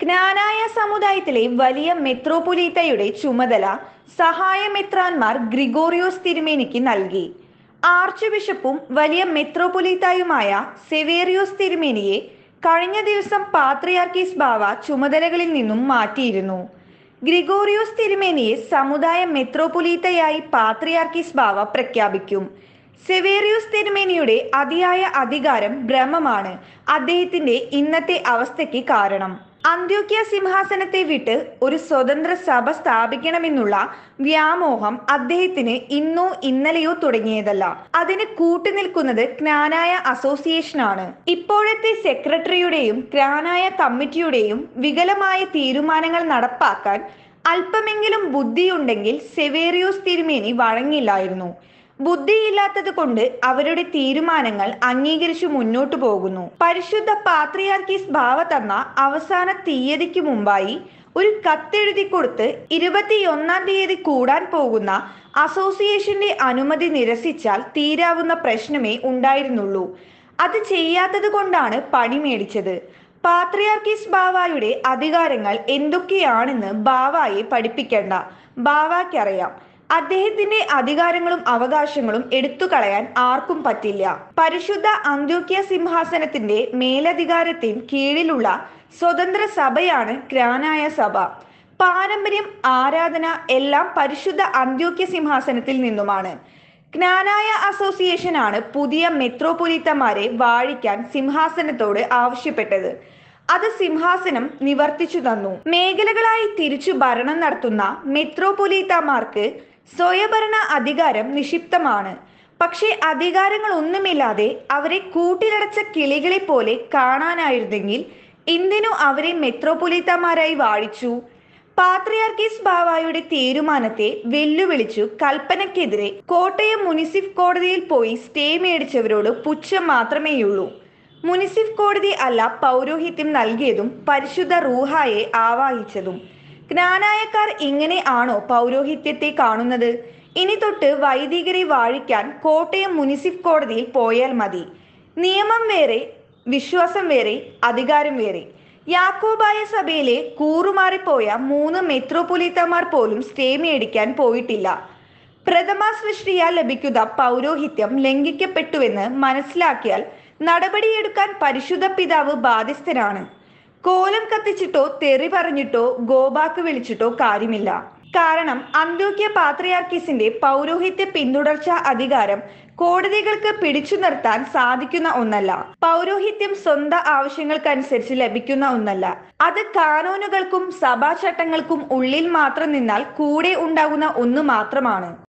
ജ്ഞാനായ സമുദായത്തിലെ വലിയ മെത്രോപൊലീത്തയുടെ ചുമതല സഹായമെത്രാന്മാർ ഗ്രിഗോറിയോസ് തിരുമേനിക്ക് നൽകി ആർച്ച് ബിഷപ്പും വലിയ മെത്രോപൊലീത്തായുമായ സെവേറിയോസ് തിരുമേനിയെ കഴിഞ്ഞ ദിവസം പാത്രിയാർക്കീസ് ബാവ ചുമതലകളിൽ നിന്നും മാറ്റിയിരുന്നു ഗ്രിഗോറിയോസ് തിരുമേനിയെ സമുദായ മെത്രോപൊലീത്തയായി പാത്രിയാർക്കീസ് ബാവ പ്രഖ്യാപിക്കും സെവേറിയോസ് തിരുമേനിയുടെ അതിയായ അധികാരം ഭ്രമമാണ് അദ്ദേഹത്തിന്റെ ഇന്നത്തെ അവസ്ഥയ്ക്ക് കാരണം അന്ത്യോക്യ സിംഹാസനത്തെ വിട്ട് ഒരു സ്വതന്ത്ര സഭ സ്ഥാപിക്കണമെന്നുള്ള വ്യാമോഹം അദ്ദേഹത്തിന് ഇന്നോ ഇന്നലെയോ തുടങ്ങിയതല്ല അതിന് കൂട്ടുനിൽക്കുന്നത് ജ്ഞാനായ അസോസിയേഷനാണ് ഇപ്പോഴത്തെ സെക്രട്ടറിയുടെയും ജ്ഞാനായ കമ്മിറ്റിയുടെയും വികലമായ തീരുമാനങ്ങൾ നടപ്പാക്കാൻ അല്പമെങ്കിലും ബുദ്ധിയുണ്ടെങ്കിൽ സെവേറിയോസ് തിരുമേനി വഴങ്ങില്ലായിരുന്നു ബുദ്ധിയില്ലാത്തത് കൊണ്ട് അവരുടെ തീരുമാനങ്ങൾ അംഗീകരിച്ചു മുന്നോട്ടു പോകുന്നു പരിശുദ്ധ പാത്രിയാർക്കീസ് ഭാവ തന്ന അവസാന തീയതിക്ക് മുമ്പായി ഒരു കത്തെഴുതി കൊടുത്ത് ഇരുപത്തിയൊന്നാം തീയതി കൂടാൻ പോകുന്ന അസോസിയേഷന്റെ അനുമതി നിരസിച്ചാൽ തീരാവുന്ന പ്രശ്നമേ ഉണ്ടായിരുന്നുള്ളൂ അത് ചെയ്യാത്തത് കൊണ്ടാണ് പണി മേടിച്ചത് പാത്രിയാർക്കീസ് ബാവായുടെ അധികാരങ്ങൾ എന്തൊക്കെയാണെന്ന് ബാവായെ പഠിപ്പിക്കേണ്ട ബാവാക്കറിയാം അദ്ദേഹത്തിന്റെ അധികാരങ്ങളും അവകാശങ്ങളും എടുത്തു കളയാൻ ആർക്കും പറ്റില്ല പരിശുദ്ധ അന്ത്യോക്യ സിംഹാസനത്തിന്റെ മേലധികാരത്തിന് കീഴിലുള്ള സ്വതന്ത്ര സഭയാണ് ഗ്രാനായ സഭ പാരമ്പര്യം ആരാധന എല്ലാം പരിശുദ്ധ അന്ത്യോക്യ സിംഹാസനത്തിൽ നിന്നുമാണ് ജ്ഞാനായ അസോസിയേഷനാണ് പുതിയ മെത്രോപൊലീത്തമാരെ വാഴിക്കാൻ സിംഹാസനത്തോട് ആവശ്യപ്പെട്ടത് അത് സിംഹാസനം നിവർത്തിച്ചു തന്നു മേഖലകളായി തിരിച്ചു ഭരണം നടത്തുന്ന മെത്രോപൊലീത്തമാർക്ക് സ്വയഭരണ അധികാരം നിക്ഷിപ്തമാണ് പക്ഷേ അധികാരങ്ങളൊന്നുമില്ലാതെ അവരെ കൂട്ടിലടച്ച കിളികളെ പോലെ കാണാനായിരുന്നെങ്കിൽ എന്തിനു അവരെ മെത്രോപൊലീത്തമാരായി വാഴിച്ചു പാത്രിയാർക്കീസ് ബാവായുടെ തീരുമാനത്തെ വെല്ലുവിളിച്ചു കൽപ്പനയ്ക്കെതിരെ കോട്ടയം മുനിസിഫ് കോടതിയിൽ പോയി സ്റ്റേ മേടിച്ചവരോട് പുച്ഛം മാത്രമേയുള്ളൂ മുനിസിഫ് കോടതി അല്ല പൗരോഹിത്യം നൽകിയതും പരിശുദ്ധ റൂഹായെ ആവാഹിച്ചതും ജ്ഞാനായക്കാർ ഇങ്ങനെ ആണോ പൗരോഹിത്യത്തെ കാണുന്നത് ഇനി തൊട്ട് വൈദികരെ വാഴിക്കാൻ കോട്ടയം മുനിസിഫ് കോടതിയിൽ പോയാൽ മതി നിയമം വേറെ വിശ്വാസം വേറെ അധികാരം വേറെ യാക്കോബായ സഭയിലെ കൂറുമാറിപ്പോയ മൂന്ന് മെത്രോപൊലീത്തമാർ പോലും സ്റ്റേ മേടിക്കാൻ പോയിട്ടില്ല പ്രഥമ സൃഷ്ടിയാൽ ലഭിക്കുന്ന പൗരോഹിത്യം ലംഘിക്കപ്പെട്ടുവെന്ന് മനസ്സിലാക്കിയാൽ നടപടിയെടുക്കാൻ പരിശുദ്ധ പിതാവ് ബാധ്യസ്ഥനാണ് കോലം കത്തിച്ചിട്ടോ തെറി പറഞ്ഞിട്ടോ ഗോബാക്ക് വിളിച്ചിട്ടോ കാര്യമില്ല കാരണം അന്ത്യോക്യ പാത്രിയാർക്കീസിന്റെ പൗരോഹിത്യ പിന്തുടർച്ച അധികാരം കോടതികൾക്ക് പിടിച്ചു നിർത്താൻ സാധിക്കുന്ന ഒന്നല്ല പൗരോഹിത്യം സ്വന്തം ആവശ്യങ്ങൾക്കനുസരിച്ച് ലഭിക്കുന്ന ഒന്നല്ല അത് കാനൂനുകൾക്കും സഭാചട്ടങ്ങൾക്കും ഉള്ളിൽ മാത്രം നിന്നാൽ കൂടെ ഉണ്ടാകുന്ന ഒന്ന് മാത്രമാണ്